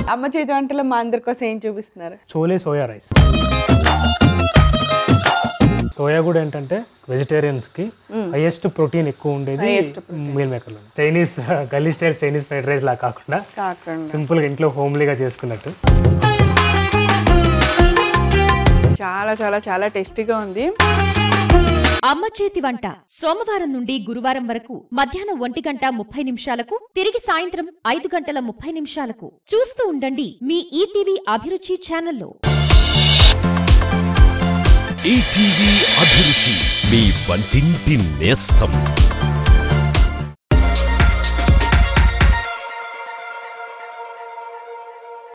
అమ్మ చేతి వంటలో మా అందరి కోసం ఏం చూపిస్తున్నారు చోలే సోయా రైస్ సోయా కూడా ఏంటంటే వెజిటేరియన్స్ కి హైయెస్ట్ ప్రోటీన్ ఎక్కువ ఉండేది మీల్ మేకర్లో చైనీస్ గల్లీ స్టైల్ చైనీస్ ఫ్రైడ్ రైస్ లా కాకుండా కాకుండా సింపుల్ గా ఇంట్లో హోమ్లీగా చేసుకున్నట్టు చాలా చాలా చాలా టేస్టీగా ఉంది అమ్మ చేతి వంట సోమవారం నుండి గురువారం వరకు మధ్యాహ్నం ఒంటి గంట ముప్పై నిమిషాలకు తిరిగి సాయంత్రం ఐదు గంటల ముప్పై నిమిషాలకు చూస్తూ ఉండండి మీ ఈటీవీ అభిరుచి ఛానల్లో ఈటీవీ అభిరుచి మీ వంటింటి నేస్తం